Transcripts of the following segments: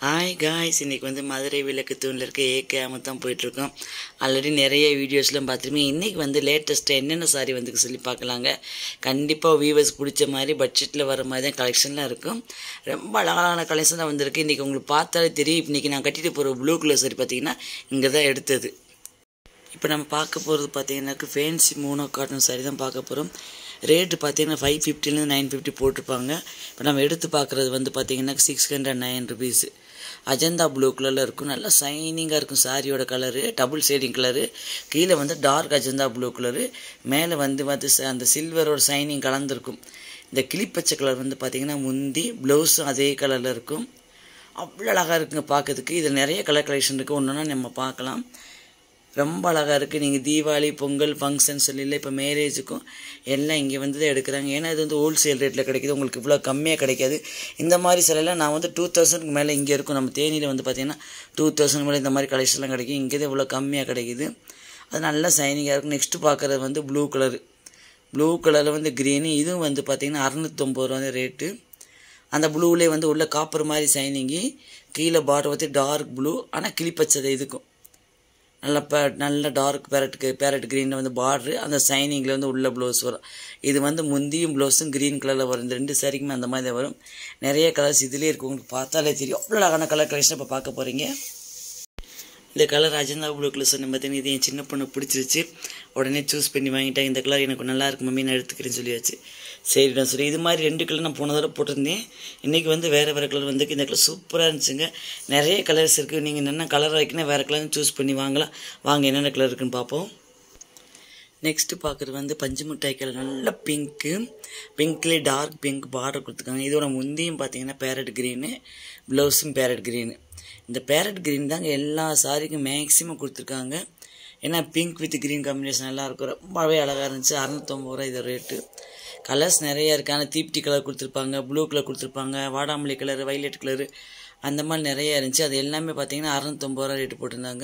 Hi guys இன்றைக்கி வந்து மதுரை விளக்கு தூணில் இருக்க ஏகேம தான் போயிட்டுருக்கோம் ஆல்ரெடி நிறைய வீடியோஸ்லாம் பார்த்துருப்பீங்க இன்றைக்கி வந்து லேட்டஸ்ட்டாக என்னென்ன சாரி வந்து சொல்லி பார்க்கலாங்க கண்டிப்பாக வியூவர்ஸ் பிடிச்ச மாதிரி பட்ஜெட்டில் வர மாதிரி தான் கலெக்ஷன்லாம் இருக்கும் ரொம்ப அழகான கலெக்ஷன் தான் வந்திருக்கு இன்றைக்கி உங்களுக்கு பார்த்தாலே தெரியும் இன்றைக்கி நான் கட்டிட்டு போகிற ப்ளூ கலர் சாரி பார்த்தீங்கன்னா இங்கே தான் எடுத்தது இப்போ நம்ம பார்க்க போகிறது பார்த்தீங்கன்னாக்கு ஃபேன்சி மூணோ காட்டன் சாரி தான் பார்க்க போகிறோம் ரேட்டு பார்த்தீங்கன்னா ஃபைவ் ஃபிஃப்டிலேருந்து நைன் ஃபிஃப்டி போட்டிருப்பாங்க இப்போ நம்ம எடுத்து பார்க்குறது வந்து பார்த்தீங்கன்னா six hundred nine rupees Ajanta blue கலரில் இருக்கும் நல்லா சைனிங்காக இருக்கும் சாரியோட கலரு டபுள் ஷேடிங் கலரு கீழே வந்து டார்க் அஜந்தா ப்ளூ கலரு மேலே வந்து வந்து ச- அந்த சில்வரோட சைனிங் கலந்துருக்கும் இந்த கிளிப்பச்சை கலர் வந்து பார்த்தீங்கன்னா முந்தி ப்ளவுஸும் அதே கலரில் இருக்கும் அவ்வளோ அழகாக இருக்குங்க பார்க்கறதுக்கு இதில் நிறைய கலர் கலெக்ஷன் இருக்குது ஒன்றுனா நம்ம பார்க்கலாம் ரொம்ப அழகாக இருக்குது நீங்கள் தீபாவளி பொங்கல் ஃபங்க்ஷன் சொல்லியில் இப்போ மேரேஜுக்கும் எல்லாம் இங்கே வந்து தான் எடுக்கிறாங்க ஏன்னா இது வந்து ஹோல்சேல் ரேட்டில் கிடைக்குது உங்களுக்கு இவ்வளோ கம்மியாக கிடைக்காது இந்த மாதிரி சிலையெல்லாம் நான் வந்து டூ தௌசண்ட்க்கு மேலே இங்கே இருக்கும் நம்ம தேனியில் வந்து பார்த்தீங்கன்னா டூ தௌசண்ட் மேலே இந்த மாதிரி கலெக்ஷன்லாம் கிடைக்கும் இங்கே தான் இவ்வளோ கம்மியாக கிடைக்குது அது நல்லா சைனிங்காக இருக்கும் நெக்ஸ்ட்டு பார்க்குறது வந்து ப்ளூ கலரு ப்ளூ கலரில் வந்து க்ரீனு இதுவும் வந்து பார்த்தீங்கன்னா அறநூற்றம்பது ரூபா தான் ரேட்டு அந்த ப்ளூவிலே வந்து உள்ள காப்பர் மாதிரி சைனிங்கு கீழே பார்டர் வந்து டார்க் ப்ளூ ஆனால் கிளிப்பச்சதை இதுக்கும் நல்ல பே நல்ல டார்க் பேரட்டுக்கு பேரட் க்ரீனில் வந்து பார்ட்ரு அந்த சைனிங்கில் வந்து உள்ள ப்ளவுஸ் வரும் இது வந்து முந்தியும் ப்ளவுஸும் க்ரீன் கலரில் வரும் இந்த ரெண்டு சாரிக்குமே அந்த மாதிரி தான் வரும் நிறைய கலர்ஸ் இதுலேயே இருக்குது உங்களுக்கு பார்த்தாலே தெரியும் அவ்வளோ அழகான கலர் கலெக்ஷன் இப்போ பார்க்க போகிறீங்க இந்த கலர் அஜந்தா ப்ளூ கலர் சொன்ன பார்த்தீங்கன்னா இது என் சின்ன பொண்ணு பிடிச்சிருச்சு உடனே சூஸ் பண்ணி வாங்கிட்டேன் இந்த கலர் எனக்கு நல்லா இருக்கு மம்மி நான் எடுத்துக்கிறேன்னு சொல்லியாச்சு சரி நான் சொல்லி இது மாதிரி ரெண்டு கலர் நான் போன தடவை போட்டிருந்தேன் இன்றைக்கி வந்து வேறு வேறு கலர் வந்து இந்த கலர் சூப்பராக இருந்துச்சுங்க நிறைய கலர்ஸ் இருக்குது நீங்கள் என்னென்ன கலர் வைக்கணும் வேறு கலர் சூஸ் பண்ணி வாங்கலாம் வாங்க என்னென்ன கலர் இருக்குன்னு பார்ப்போம் நெக்ஸ்ட்டு பார்க்குறது வந்து பஞ்சு மிட்டாய் கலர் நல்ல பிங்க்கு பிங்க்லேயே டார்க் பிங்க் பார்டர் கொடுத்துருக்காங்க இதோட முந்தியும் பார்த்தீங்கன்னா பேரட் க்ரீனு ப்ளவுஸும் பேரட் க்ரீனு இந்த பேரட் க்ரீன் தாங்க எல்லா சாரிக்கும் மேக்ஸிமம் கொடுத்துருக்காங்க ஏன்னா பிங்க் வித் க்ரீன் காம்பினேஷன் நல்லா இருக்கும் ரொம்பவே அழகாக இருந்துச்சு அறநூத்தொம்பது ரூபா இது ரேட்டு கலர்ஸ் நிறைய இருக்குது ஆனால் தீப்தி கலர் கொடுத்துருப்பாங்க ப்ளூ கலர் கொடுத்துருப்பாங்க வாடாமல்லி கலர் வைலட் கலரு அந்த மாதிரி நிறைய இருந்துச்சு அது எல்லாமே பார்த்தீங்கன்னா அறநூத்தொம்பது ரூபா ரேட்டு போட்டிருந்தாங்க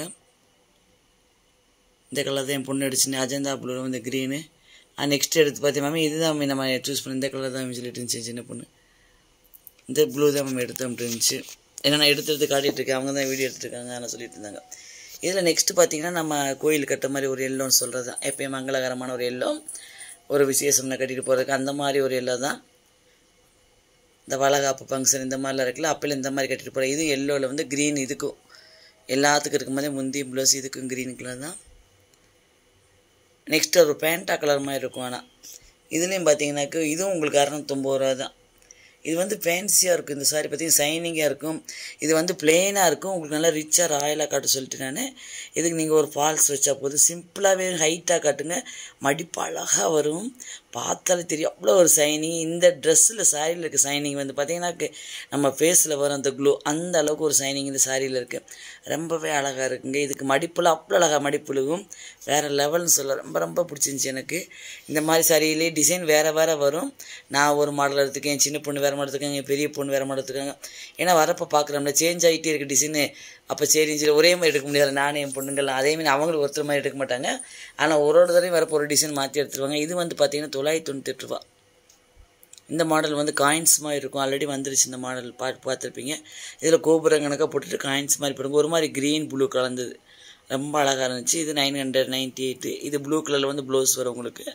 இந்த கலர் தான் என் பொண்ணு அடிச்சுன்னு அஜந்தா ப்ளூ வந்து க்ரீனு நெக்ஸ்ட் எடுத்து பார்த்தேன் மாமி இதுதான் மம்மி நம்ம சூஸ் பண்ணி இந்த கலர் தான் மம்மி சொல்லிட்டு இருந்துச்சு சின்ன பொண்ணு இந்த ப்ளூ தான் நம்ம எடுத்தோம் இருந்துச்சு ஏன்னா நான் எடுத்து எடுத்து காட்டிகிட்டு இருக்கேன் அவங்க தான் வீடியோ எடுத்துருக்காங்க நான் சொல்லிட்டு இருந்தாங்க இதில் நெக்ஸ்ட் பார்த்தீங்கன்னா நம்ம கோயில் கட்ட மாதிரி ஒரு எல்லோன்னு சொல்கிறது தான் எப்பயும் மங்களகரமான ஒரு எல்லோ ஒரு விசேஷம்னா கட்டிட்டு போகிறதுக்கு அந்த மாதிரி ஒரு எல்லோ தான் இந்த வளகாப்பு ஃபங்க்ஷன் இந்த மாதிரிலாம் இருக்குல்ல அப்போல இந்த மாதிரி கட்டிட்டு போகிறேன் இது எல்லோவில் வந்து க்ரீன் இதுக்கும் எல்லாத்துக்கும் இருக்கும் போதே முந்தி ப்ளவுஸ் இதுக்கும் க்ரீன் கலர் தான் நெக்ஸ்ட் ஒரு பேண்டா கலர் மாதிரி இருக்கும் ஆனால் இதுலேயும் பார்த்தீங்கன்னாக்கா இதுவும் உங்களுக்கு அறநூத்தொம்பது ரூபா தான் இது வந்து ஃபேன்சியாக இருக்கும் இந்த சாரி பார்த்தீங்கன்னா சைனிங்காக இருக்கும் இது வந்து பிளெயினாக இருக்கும் உங்களுக்கு நல்லா ரிச்சாக ராயலாக காட்ட சொல்லிட்டு நான் இதுக்கு நீங்கள் ஒரு ஃபால்ஸ் வச்சா போதும் சிம்பிளாகவே ஹைட்டாக காட்டுங்க மடிப்பு அழகாக வரும் பார்த்தாலே தெரியும் அவ்வளோ ஒரு சைனிங் இந்த ட்ரெஸ்ஸில் சாரியில் இருக்க சைனிங் வந்து பார்த்தீங்கன்னா நம்ம ஃபேஸில் வர அந்த க்ளோ அந்த அளவுக்கு ஒரு சைனிங் இந்த சாரியில் இருக்குது ரொம்பவே அழகாக இருக்குங்க இதுக்கு மடிப்புல அவ்வளோ அழகாக மடிப்புழுகும் வேறு லெவல்னு சொல்ல ரொம்ப ரொம்ப பிடிச்சிருந்துச்சி எனக்கு இந்த மாதிரி சாரியிலே டிசைன் வேறு வேறு வரும் நான் ஒரு மாடல் எடுத்துக்கேன் சின்ன பொண்ணு வேறு மாடல் எடுத்துக்காங்க பெரிய பொண்ணு வேறு மாடல் எடுத்துக்காங்க ஏன்னா வரப்போ பார்க்குறோம்ல சேஞ்ச் ஆகிட்டே இருக்குது டிசைனு அப்போ சரின்னு சொல்லி ஒரே மாதிரி எடுக்க முடியாது நானும் என் பொண்ணுங்கள்லாம் அதே மாதிரி அவங்களும் ஒருத்தர் மாதிரி எடுக்க மாட்டாங்க ஆனால் ஒரு ஒரு தடவையும் வரப்போ ஒரு டிசைன் மாற்றி எடுத்துருவாங்க இது வந்து பார்த்தீங்கன்னா தொள்ளாயிரத்தி தொண்ணூத்தெட்டு ரூபா இந்த மாடல் வந்து காயின்ஸ் மாதிரி இருக்கும் ஆல்ரெடி வந்துருச்சு இந்த மாடல் பார்த்து பார்த்துருப்பீங்க இதில் கோபுரம் கணக்காக போட்டுட்டு காயின்ஸ் மாதிரி போடுங்க ஒரு மாதிரி க்ரீன் ப்ளூ கலந்தது ரொம்ப அழகாக இருந்துச்சு இது நைன் ஹண்ட்ரட் நைன்ட்டி எயிட்டு இது ப்ளூ கலரில் வந்து ப்ளவுஸ் வரும் உங்களுக்கு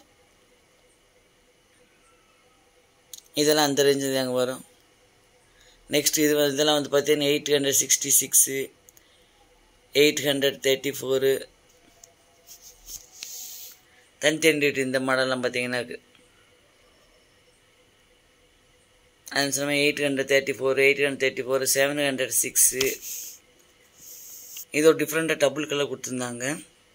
இதெல்லாம் அந்த ரேஞ்சு தாங்க வரும் நெக்ஸ்ட் இது வந்து- இதெல்லாம் வந்து பார்த்தீங்கன்னா eight hundred sixty six eight hundred thirty four தனித்தனி இந்த மாடல்லாம் பார்த்தீங்கன்னா அது சமயம் eight hundred thirty four eight hundred thirty four seven hundred six இது ஒரு டிஃப்ரெண்ட்டாக டபுள் கலர் கொடுத்துருந்தாங்க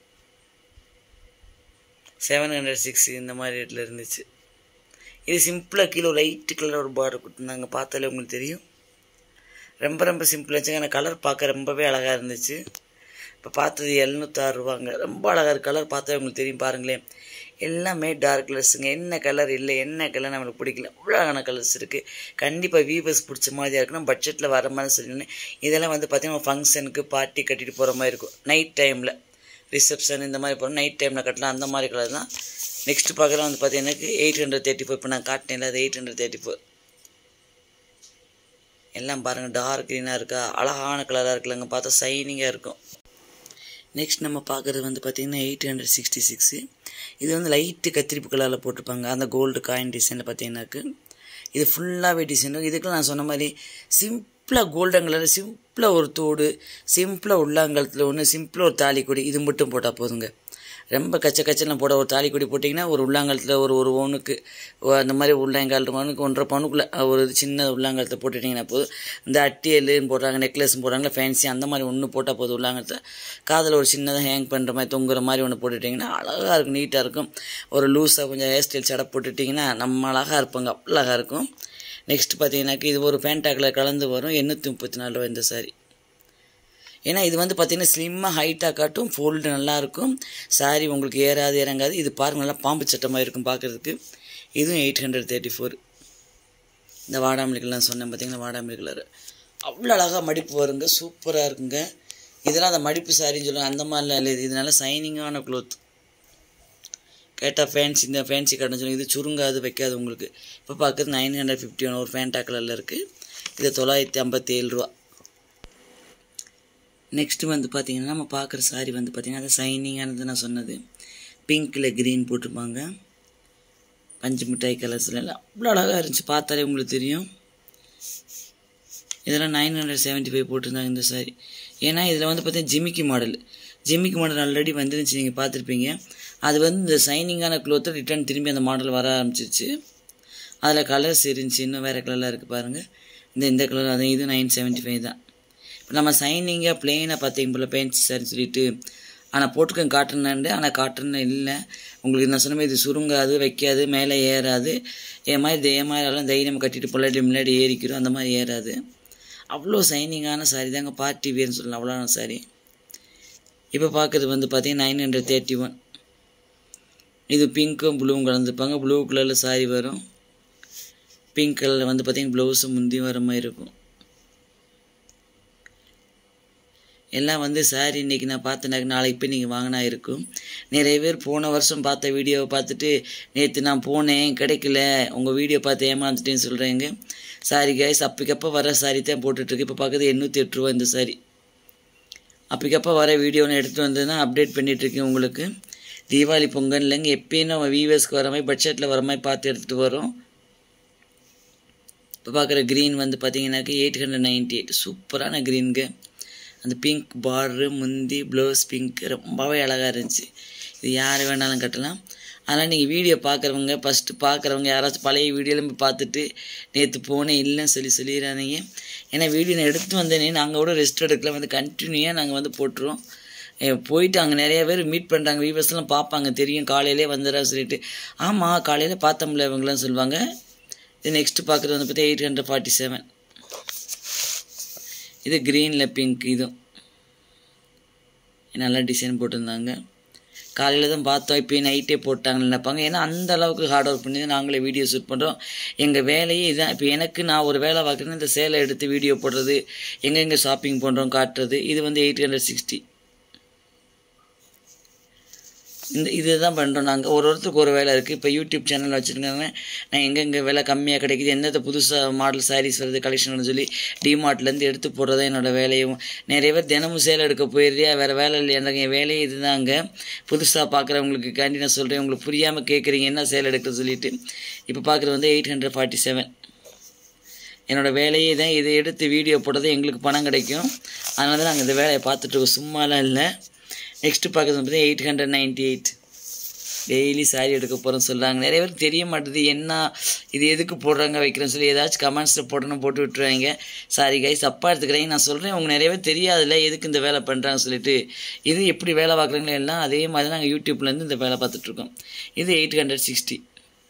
செவன் ஹண்ட்ரட் சிக்ஸ் இந்த மாதிரி ரேட்டில் இருந்துச்சு இது சிம்பிளாக கீழே லைட்டு கலர் ஒரு பார்டர் கொடுத்துருந்தாங்க பார்த்தாலே உங்களுக்கு தெரியும் ரொம்ப ரொம்ப சிம்பிளாக இருந்துச்சு ஆனால் கலர் பார்க்க ரொம்பவே அழகாக இருந்துச்சு இப்போ பார்த்தது எழுநூத்தாறு ரூபாங்க ரொம்ப அழகாக இருக்கு கலர் பார்த்தா உங்களுக்கு தெரியும் பாருங்களேன் எல்லாமே டார்க் கலர்ஸுங்க என்ன கலர் இல்லை என்ன கலர் நம்மளுக்கு பிடிக்கல அவ்வளோ அழகான கலர்ஸ் இருக்குது கண்டிப்பாக வீவர்ஸ் பிடிச்ச மாதிரியா இருக்கணும் பட்ஜெட்டில் வர மாதிரி சொல்லியிருந்தேன் இதெல்லாம் வந்து பார்த்தீங்கன்னா ஃபங்க்ஷனுக்கு பார்ட்டி கட்டிட்டு போகிற மாதிரி இருக்கும் நைட் டைமில் ரிசப்ஷன் இந்த மாதிரி போகிறோம் நைட் டைமில் கட்டலாம் அந்த மாதிரி கலர் தான் நெக்ஸ்ட் பார்க்குறது வந்து பார்த்தீங்கன்னா எயிட் ஹண்ட்ரட் தேர்ட்டி ஃபோர் இப்போ நான் காட்டினேன் அது எயிட் ஹண்ட்ரட் தேர்ட்டி ஃபோர் எல்லாம் பாருங்கள் டார்க் க்ரீனாக இருக்கா அழகான கலராக இருக்குல்லங்க பார்த்தா சைனிங்காக இருக்கும் நெக்ஸ்ட் நம்ம பார்க்குறது வந்து பார்த்திங்கன்னா எயிட் ஹண்ட்ரட் சிக்ஸ்டி சிக்ஸு இது வந்து லைட்டு கத்திரிப்பு கலரில் போட்டிருப்பாங்க அந்த கோல்டு காயின் டிசைனில் பார்த்தீங்கன்னாக்கு இது ஃபுல்லாகவே டிசைன் இருக்கும் இதுக்கெல்லாம் நான் சொன்ன மாதிரி சிம்பிளாக கோல்டன் கலர் சிம்பிளாக ஒரு தோடு சிம்பிளாக உள்ளாங்கலத்தில் ஒன்று சிம்பிளாக ஒரு தாலி கொடி இது மட்டும் போட்டால் போதுங்க ரொம்ப கச்ச கச்சலாம் போட ஒரு தாலி கொடி போட்டிங்கன்னா ஒரு உள்ளாங்கலத்தில் ஒரு ஒரு ஒன்றுக்கு அந்த மாதிரி உள்ளாங்கால் ஒன்றுக்கு ஒன்றரை பவுனுக்குள்ளே ஒரு சின்ன உள்ளாங்கலத்தை போட்டுட்டிங்கன்னா போதும் இந்த அட்டியலுன்னு போடுறாங்க நெக்லஸ்ன்னு போடுறாங்களா ஃபேன்சி அந்த மாதிரி ஒன்று போட்டால் போதும் உள்ளாங்கலத்தை காதில் ஒரு சின்னதாக ஹேங் பண்ணுற மாதிரி தொங்குற மாதிரி ஒன்று போட்டுட்டிங்கன்னா அழகாக இருக்கும் நீட்டாக இருக்கும் ஒரு லூஸாக கொஞ்சம் ஹேர் ஸ்டைல் சடை போட்டுட்டிங்கன்னா நம்ம அழகாக இருப்பாங்க அழகாக இருக்கும் நெக்ஸ்ட் பார்த்தீங்கன்னாக்கா இது ஒரு பேண்டாக்கில் கலந்து வரும் எண்ணூற்றி முப்பத்தி நாலு ரூபா இந்த சாரி ஏன்னா இது வந்து பார்த்திங்கன்னா ஸ்லிம்மாக ஹைட்டாக காட்டும் ஃபோல்டு நல்லாயிருக்கும் சாரி உங்களுக்கு ஏறாது இறங்காது இது பாருங்க நல்லா பாம்பு சட்டமாக இருக்கும் பார்க்குறதுக்கு இதுவும் எயிட் ஹண்ட்ரட் தேர்ட்டி ஃபோர் இந்த வாடாமல்லி கலர் சொன்னேன் பார்த்தீங்கன்னா வாடாமல்லி கலர் அவ்வளோ அழகாக மடிப்பு வருங்க சூப்பராக இருக்குங்க இதெல்லாம் அந்த மடிப்பு சாரின்னு சொல்லுவாங்க அந்த மாதிரிலாம் இல்லை இது நல்ல சைனிங்கான க்ளோத் கேட்டால் ஃபேன்சி இந்த ஃபேன்சி கட்டணும் சொல்லுங்க இது சுருங்காது வைக்காது உங்களுக்கு இப்போ பார்க்குறது நைன் ஹண்ட்ரட் ஃபிஃப்டி ஒன் ஒரு ஃபேண்டா கலரில் இருக்குது இது தொள்ளாயிரத்தி ஐம்பத்தி ஏழு ரூபா நெக்ஸ்ட்டு வந்து பார்த்திங்கன்னா நம்ம பார்க்குற சாரி வந்து பார்த்திங்கன்னா அது சைனிங்கானது நான் சொன்னது பிங்க்கில் க்ரீன் போட்டிருப்பாங்க பஞ்சு மிட்டாய் கலர்ஸில் எல்லாம் அவ்வளோ அழகாக இருந்துச்சு பார்த்தாலே உங்களுக்கு தெரியும் இதெல்லாம் நைன் ஹண்ட்ரட் செவன்ட்டி ஃபைவ் போட்டிருந்தாங்க இந்த சாரி ஏன்னா இதில் வந்து பார்த்தீங்கன்னா ஜிமிக்கி மாடல் ஜிமிக்கி மாடல் ஆல்ரெடி வந்துருந்துச்சு நீங்கள் பார்த்துருப்பீங்க அது வந்து இந்த சைனிங்கான க்ளோத்தை ரிட்டர்ன் திரும்பி அந்த மாடல் வர ஆரம்பிச்சிருச்சு அதில் கலர்ஸ் இருந்துச்சு இன்னும் வேறு கலரில் இருக்குது பாருங்கள் இந்த இந்த கலர் அது இது நைன் செவன்ட்டி ஃபைவ் தான் இப்போ நம்ம சைனிங்காக பிளெயினாக பார்த்தீங்க போல் பேன்சி சாரி சொல்லிட்டு ஆனால் போட்டுக்கோங்க காட்டணுண்டு ஆனால் காட்டணும் இல்லை உங்களுக்கு நான் சொன்ன மாதிரி இது சுருங்காது வைக்காது மேலே ஏறாது என் மாதிரி இதே மாதிரி எல்லாம் தைரியம் கட்டிட்டு பொள்ளாடி முன்னாடி ஏறிக்கிறோம் அந்த மாதிரி ஏறாது அவ்வளோ சைனிங்கான சாரி தாங்க பார்ட்டி வேர்னு சொல்லலாம் அவ்வளோ சாரி இப்போ பார்க்குறது வந்து பார்த்தீங்கன்னா நைன் ஹண்ட்ரட் தேர்ட்டி ஒன் இது பிங்க்கும் ப்ளூவும் கலந்துருப்பாங்க ப்ளூ கலரில் சாரி வரும் பிங்க் கலரில் வந்து பார்த்தீங்கன்னா ப்ளவுஸும் முந்தி வர மாதிரி இருக்கும் எல்லாம் வந்து சாரி இன்றைக்கி நான் பார்த்தேனாக்க நாளைக்கு போய் நீங்கள் வாங்கினா இருக்கும் நிறைய பேர் போன வருஷம் பார்த்த வீடியோவை பார்த்துட்டு நேற்று நான் போனேன் கிடைக்கல உங்கள் வீடியோ பார்த்து ஏமாந்துட்டேன்னு சொல்கிறேங்க சாரி கைஸ் அப்பக்கப்போ வர சாரி தான் போட்டுட்ருக்கு இப்போ பார்க்குறது எண்ணூற்றி எட்டு ரூபா இந்த சாரி அப்பக்கப்போ வர வீடியோன்னு எடுத்துகிட்டு வந்ததுன்னா அப்டேட் பண்ணிகிட்ருக்கேன் உங்களுக்கு தீபாவளி பொங்கல் இல்லைங்க எப்பயும் நம்ம வியூவர்ஸ்க்கு வர மாதிரி பட்ஜெட்டில் வர மாதிரி பார்த்து எடுத்துகிட்டு வரோம் இப்போ பார்க்குற க்ரீன் வந்து பார்த்தீங்கன்னாக்கா எயிட் ஹண்ட்ரட் நைன்ட்டி எயிட் சூப்பரான க்ரீனுங்க அந்த பிங்க் பார்டரு முந்தி ப்ளவுஸ் பிங்க் ரொம்பவே அழகாக இருந்துச்சு இது யார் வேணாலும் கட்டலாம் அதனால் நீங்கள் வீடியோ பார்க்குறவங்க ஃபஸ்ட்டு பார்க்குறவங்க யாராச்சும் பழைய வீடியோலாம் போய் பார்த்துட்டு நேற்று போனேன் இல்லைன்னு சொல்லி சொல்லிடுறாதீங்க ஏன்னா வீடியோ நான் எடுத்து வந்தேனே நாங்கள் கூட ரெஸ்ட் எடுக்கல வந்து கண்டினியூவாக நாங்கள் வந்து போட்டுருவோம் போயிட்டு அங்கே நிறைய பேர் மீட் பண்ணுறாங்க வீவர்ஸ்லாம் பார்ப்பாங்க தெரியும் காலையிலே வந்துடுறா சொல்லிட்டு ஆமாம் காலையில் பார்த்தோம்ல இவங்களாம் சொல்லுவாங்க இது நெக்ஸ்ட்டு பார்க்குறது வந்து பார்த்தா எயிட் ஹண்ட்ரட் ஃபார்ட்டி செவன் இது க்ரீனில் பிங்க் இதுவும் நல்லா டிசைன் போட்டிருந்தாங்க காலையில் தான் பார்த்தோம் இப்போ நைட்டே போட்டாங்கன்னு நினைப்பாங்க ஏன்னா அந்த அளவுக்கு ஹார்ட் ஒர்க் பண்ணி தான் நாங்களே வீடியோ ஷூட் பண்ணுறோம் எங்கள் வேலையே இதுதான் இப்போ எனக்கு நான் ஒரு வேலை பார்க்குறேன்னா இந்த சேலை எடுத்து வீடியோ போடுறது எங்கெங்கே ஷாப்பிங் பண்ணுறோம் காட்டுறது இது வந்து எயிட் ஹண்ட்ரட் சிக்ஸ்டி இந்த இது தான் பண்ணுறோம் நாங்கள் ஒரு ஒருத்தருக்கு ஒரு வேலை இருக்குது இப்போ யூடியூப் சேனல் வச்சுருக்காங்க நான் எங்கெங்கே விலை கம்மியாக கிடைக்குது எந்தெந்த புதுசாக மாடல் சாரீஸ் வருது கலெக்ஷன் சொல்லி டிமார்ட்லேருந்து எடுத்து போடுறது என்னோடய வேலையும் நிறைய பேர் தினமும் சேலை எடுக்க போயிடுறியா வேறு வேலை இல்லை எனக்கு என் வேலையே இதுதாங்க புதுசாக பார்க்குறவங்களுக்கு காண்டி நான் சொல்கிறேன் உங்களுக்கு புரியாமல் கேட்குறீங்க என்ன சேலை எடுக்க சொல்லிட்டு இப்போ பார்க்குறது வந்து எயிட் ஹண்ட்ரட் ஃபார்ட்டி செவன் என்னோடய வேலையே தான் இதை எடுத்து வீடியோ போட்டது எங்களுக்கு பணம் கிடைக்கும் அதனால தான் நாங்கள் இந்த வேலையை பார்த்துட்ருக்கோம் சும்மாலாம் இல்லை நெக்ஸ்ட்டு பார்க்குறது வந்து eight hundred ninety eight daily sari எடுக்க போகிறோம் சொல்கிறாங்க நிறைய பேருக்கு தெரிய மாட்டுது என்ன இது எதுக்கு போடுறாங்க வைக்கிறேன்னு சொல்லி ஏதாச்சும் கமெண்ட்ஸில் போட்டணும் போட்டு விட்டுருவாங்க சாரி கைஸ் தப்பாக எடுத்துக்கிறேங்க நான் சொல்கிறேன் உங்க நிறைய பேர் தெரியாதுல்ல எதுக்கு இந்த வேலை பண்ணுறாங்கன்னு சொல்லிட்டு இது எப்படி வேலை பார்க்குறீங்களோ எல்லாம் அதே மாதிரி நாங்கள் யூடியூப்லேருந்து இந்த வேலை பார்த்துட்ருக்கோம் இது எயிட் ஹண்ட்ரட் சிக்ஸ்டி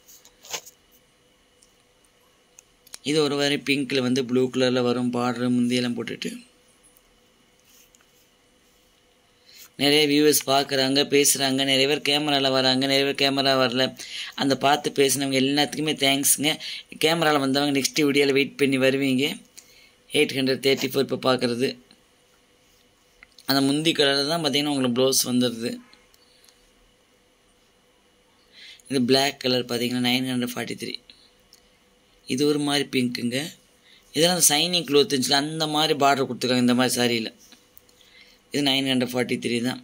இது ஒரு மாதிரி பிங்க்கில் வந்து ப்ளூ கலரில் வரும் பார்டர் முந்தியெல்லாம் போட்டுட்டு நிறைய வியூவர்ஸ் பார்க்குறாங்க பேசுகிறாங்க நிறைய பேர் கேமராவில் வராங்க நிறைய பேர் கேமரா வரல அந்த பார்த்து பேசினவங்க எல்லாத்துக்குமே தேங்க்ஸுங்க கேமராவில் வந்தவங்க நெக்ஸ்ட் வீடியோவில் வெயிட் பண்ணி வருவீங்க எயிட் ஹண்ட்ரட் தேர்ட்டி ஃபோர் இப்போ பார்க்குறது அந்த முந்தி கலரில் தான் பார்த்தீங்கன்னா உங்களுக்கு ப்ளவுஸ் வந்துடுது இது பிளாக் கலர் பார்த்தீங்கன்னா நைன் ஹண்ட்ரட் ஃபார்ட்டி த்ரீ இது ஒரு மாதிரி பிங்க்குங்க இதெல்லாம் சைனிங் க்ளோத் இருந்துச்சு அந்த மாதிரி பார்டர் கொடுத்துருக்காங்க இந்த மாதிரி சாரியில் இது நைன் ஹண்ட்ரட் ஃபார்ட்டி த்ரீ தான்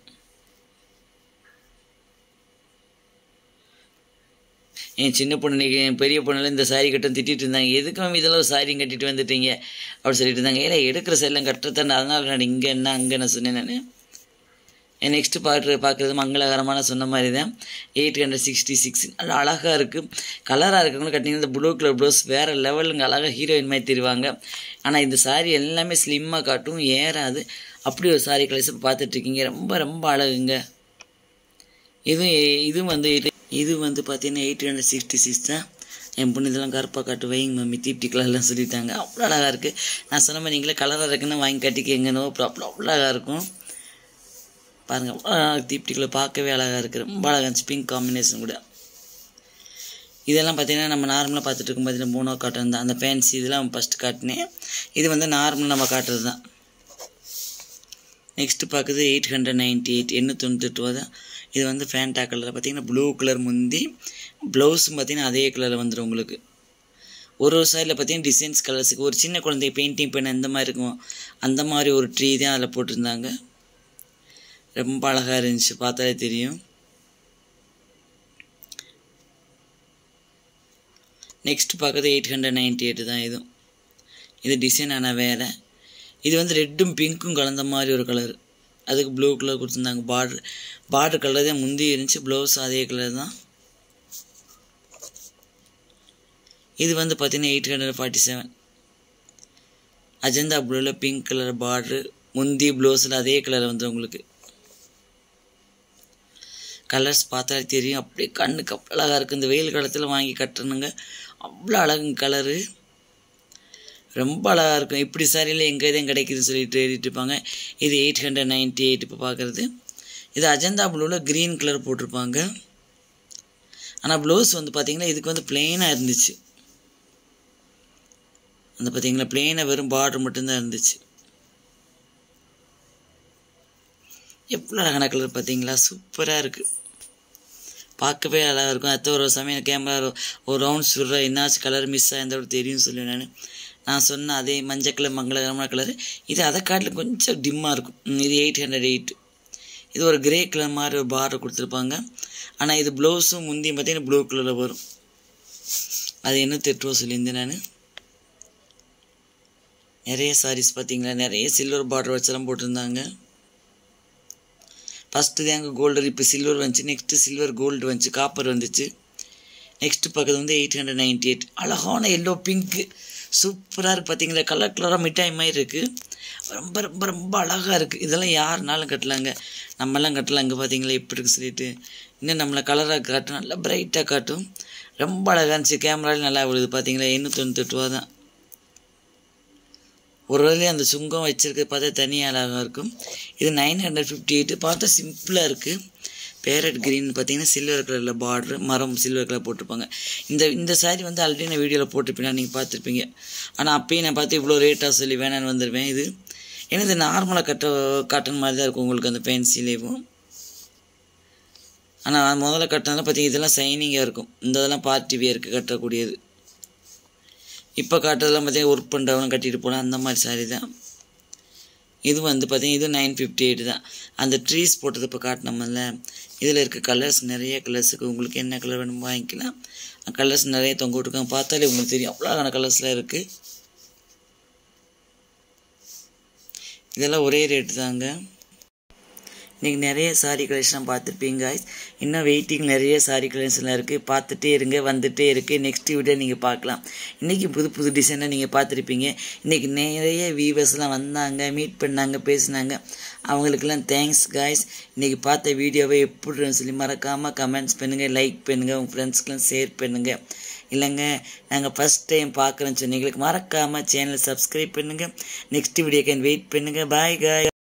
என் சின்ன பொண்ணு என் பெரிய பொண்ணுல இந்த சாரி கட்டும் திட்டிட்டு இருந்தாங்க எதுக்கு மேம் இதெல்லாம் சாரி கட்டிட்டு வந்துட்டீங்க அப்படி சொல்லிட்டு இருந்தாங்க ஏன்னா எடுக்கிற சைடெலாம் கட்டுறதானே அதனால நான் இங்கே என்ன அங்கே நான் சொன்னேன் நான் நெக்ஸ்ட்டு பார்க்குற பார்க்குறது மங்களகரமான சொன்ன மாதிரி தான் எயிட் ஹண்ட்ரட் சிக்ஸ்டி சிக்ஸ் நல்லா அழகாக இருக்குது கலராக இருக்கவங்களும் கட்டிங்கன்னா இந்த ப்ளூ கலர் ப்ளவுஸ் வேறு லெவலுங்க அழகாக ஹீரோயின் மாதிரி தெரிவாங்க ஆனால் இந்த சாரி எல்லாமே ஸ்லிம்மாக காட்டும் ஏறாது அப்படி ஒரு சாரி கலர்ஸ் இப்போ பார்த்துட்ருக்கீங்க ரொம்ப ரொம்ப அழகுங்க இது இதுவும் வந்து இது இது வந்து பார்த்தீங்கன்னா எயிட் ஹண்ட்ரட் சிக்ஸ்டி சிக்ஸ் தான் என் பொண்ணு இதெல்லாம் கருப்பாக காட்டு வைங்க மம்மி தீப்டி கலர்லாம் சொல்லிட்டாங்க அவ்வளோ அழகாக இருக்குது நான் சொன்ன மாதிரி நீங்களே கலராக இருக்குன்னு வாங்கி கட்டிக்கங்க நோ ப்ராப்ளம் அவ்வளோ அழகாக இருக்கும் பாருங்கள் அவ்வளோ அழகாக தீப்டி கலர் பார்க்கவே அழகாக இருக்குது ரொம்ப அழகாக இருந்துச்சு பிங்க் காம்பினேஷன் கூட இதெல்லாம் பார்த்தீங்கன்னா நம்ம நார்மலாக பார்த்துட்டு இருக்கும் பார்த்தீங்கன்னா மூணோ காட்டன் தான் அந்த ஃபேன்சி இதெல்லாம் ஃபஸ்ட்டு காட்டினேன் இது வந்து நார்மல் நம்ம காட்டுறது தான் நெக்ஸ்ட்டு பார்க்குறது எயிட் ஹண்ட்ரட் நைன்ட்டி எயிட் எண்ணூற்றி தொண்ணூற்றி தான் இது வந்து ஃபேண்டா கலர் பார்த்தீங்கன்னா ப்ளூ கலர் முந்தி ப்ளவுஸும் பார்த்தீங்கன்னா அதே கலரில் வந்துடும் உங்களுக்கு ஒரு ஒரு சைடில் பார்த்தீங்கன்னா டிசைன்ஸ் கலர்ஸுக்கு ஒரு சின்ன குழந்தை பெயிண்டிங் பண்ண அந்த மாதிரி இருக்கும் அந்த மாதிரி ஒரு ட்ரீ தான் அதில் போட்டிருந்தாங்க ரொம்ப அழகாக இருந்துச்சு பார்த்தாலே தெரியும் நெக்ஸ்ட் பார்க்குறது எயிட் ஹண்ட்ரட் நைன்ட்டி எயிட் தான் இதுவும் இது டிசைன் ஆனால் வேறு இது வந்து ரெட்டும் பிங்க்கும் கலந்த மாதிரி ஒரு கலர் அதுக்கு ப்ளூ கலர் கொடுத்துருந்தாங்க பார்டர் பார்டர் கலர் தான் முந்தி இருந்துச்சு ப்ளவுஸ் அதே கலர் தான் இது வந்து பார்த்தீங்கன்னா eight hundred forty seven Ajanta ப்ளூவில் பிங்க் கலர் பார்ட்ரு முந்தி ப்ளவுஸில் அதே கலர் வந்து உங்களுக்கு கலர்ஸ் பார்த்தாலே தெரியும் அப்படியே கண்ணுக்கு அவ்வளோ அழகாக இருக்குது இந்த வெயில் காலத்தில் வாங்கி கட்டணுங்க அவ்வளோ அழகுங்க கலரு ரொம்ப அழகாக இருக்கும் இப்படி சாரியில் எங்கே தான் கிடைக்குதுன்னு சொல்லிட்டு எழுதிட்டு இருப்பாங்க இது எயிட் ஹண்ட்ரட் நைன்ட்டி எயிட் இப்போ பார்க்குறது இது அஜந்தா ப்ளூவில் க்ரீன் கலர் போட்டிருப்பாங்க ஆனால் ப்ளவுஸ் வந்து பார்த்திங்கன்னா இதுக்கு வந்து பிளெயினாக இருந்துச்சு அந்த பார்த்தீங்களா பிளெயினாக வெறும் பார்டர் மட்டும்தான் இருந்துச்சு எவ்வளோ அழகான கலர் பார்த்தீங்களா சூப்பராக இருக்குது பார்க்கவே அழகாக இருக்கும் அடுத்த ஒரு சமயம் கேமரா ஒரு ரவுண்ட் சுடுற என்னாச்சும் கலர் மிஸ் ஆயிருந்தோட தெரியும் சொல்லி நான் நான் சொன்ன அதே மஞ்சள் கலர் மங்களகரமான கலர் இது அதை காட்டில் கொஞ்சம் டிம்மாக இருக்கும் இது எயிட் ஹண்ட்ரட் எயிட் இது ஒரு கிரே கலர் மாதிரி ஒரு பார்டர் கொடுத்துருப்பாங்க ஆனால் இது ப்ளவுஸும் முந்தியும் பார்த்தீங்கன்னா ப்ளூ கலரில் வரும் அது இன்னும் எட்டு சொல்லியிருந்தேன் நான் நிறைய சாரீஸ் பார்த்தீங்களா நிறைய சில்வர் பார்டர் வச்செல்லாம் போட்டிருந்தாங்க ஃபஸ்ட்டு தாங்க கோல்டு இப்போ சில்வர் வந்துச்சு நெக்ஸ்ட்டு சில்வர் கோல்டு வந்துச்சு காப்பர் வந்துச்சு நெக்ஸ்ட்டு பக்கத்து வந்து எயிட் ஹண்ட்ரட் நைன்ட்டி எயிட் அழகான எல்லோ பிங்க்கு சூப்பராக இருக்குது பார்த்தீங்களா கலர் கலராக மிட்டாய் மாதிரி இருக்குது ரொம்ப ரொம்ப ரொம்ப அழகாக இருக்குது இதெல்லாம் யாருனாலும் கட்டலாங்க நம்மலாம் கட்டலாம் இங்கே பார்த்தீங்களா எப்படி இருக்கு சொல்லிட்டு இன்னும் நம்மளை கலராக காட்டும் நல்லா பிரைட்டாக காட்டும் ரொம்ப அழகாக இருந்துச்சு கேமராவில் நல்லா விழுது பார்த்தீங்களா எண்ணூற்றி தொண்ணூத்தெட்டு ரூபா தான் ஒரு வேலையை அந்த சுங்கம் வச்சுருக்க பார்த்தா தனியாக அழகாக இருக்கும் இது நைன் ஹண்ட்ரட் ஃபிஃப்டி எயிட்டு பார்த்தா சிம்பிளாக இருக்குது பேரட் க்ரீன் பார்த்தீங்கன்னா சில்வர் கலரில் பார்டர் மரம் சில்வர் கலர் போட்டிருப்பாங்க இந்த இந்த சாரீ வந்து ஆல்ரெடி நான் வீடியோவில் போட்டிருப்பேன் நீங்கள் பார்த்துருப்பீங்க ஆனால் அப்பயும் நான் பார்த்து இவ்வளோ ரேட்டாக சொல்லி வேணான்னு வந்துடுவேன் இது ஏன்னா இது நார்மலாக கட்ட காட்டன் மாதிரி தான் இருக்கும் உங்களுக்கு அந்த பென்சிலேவும் ஆனால் முதல்ல கட்டினதெல்லாம் பார்த்தீங்கன்னா இதெல்லாம் சைனிங்காக இருக்கும் இந்த இதெல்லாம் பார்ட்டி வியருக்கு கட்டக்கூடியது இப்போ காட்டுறதெல்லாம் பார்த்தீங்கன்னா ஒர்க் பண்ணுறவங்க கட்டிட்டு போனால் அந்த மாதிரி சாரி தான் இது வந்து பார்த்தீங்கன்னா இது நைன் ஃபிஃப்டி எயிட் தான் அந்த ட்ரீஸ் போட்டது இப்போ காட்டினோம்ல இதில் இருக்க கலர்ஸ் நிறைய கலர்ஸுக்கு உங்களுக்கு என்ன கலர் வேணுமோ வாங்கிக்கலாம் கலர்ஸ் நிறைய தொங்க விட்டுருக்காங்க பார்த்தாலே உங்களுக்கு தெரியும் அவ்வளோ அழகான கலர்ஸ்லாம் இருக்குது இதெல்லாம் ஒரே ரேட்டு தாங்க இன்றைக்கி நிறைய சாரீ கலெக்ஷன் பார்த்துருப்பீங்க guys. இன்னும் வெயிட்டிங் நிறைய சாரீ கலெக்ஷன்லாம் இருக்குது பார்த்துட்டே இருங்க வந்துட்டே இருக்குது நெக்ஸ்ட் வீடியோ நீங்கள் பார்க்கலாம் இன்றைக்கி புது புது டிசைனாக நீங்கள் பார்த்துருப்பீங்க இன்றைக்கி நிறைய வீவர்ஸ்லாம் வந்தாங்க மீட் பண்ணாங்க பேசினாங்க அவங்களுக்கெல்லாம் தேங்க்ஸ் காய்ஸ் இன்றைக்கி பார்த்த வீடியோவை எப்படி சொல்லி மறக்காமல் கமெண்ட்ஸ் பண்ணுங்கள் லைக் பண்ணுங்கள் உங்கள் ஃப்ரெண்ட்ஸ்க்கெலாம் ஷேர் பண்ணுங்கள் இல்லைங்க நாங்கள் ஃபஸ்ட் டைம் பார்க்குறோன்னு சொன்னீங்களுக்கு மறக்காமல் சேனலை சப்ஸ்கிரைப் பண்ணுங்கள் நெக்ஸ்ட் வீடியோக்கு வெயிட் பண்ணுங்கள் பாய் காய்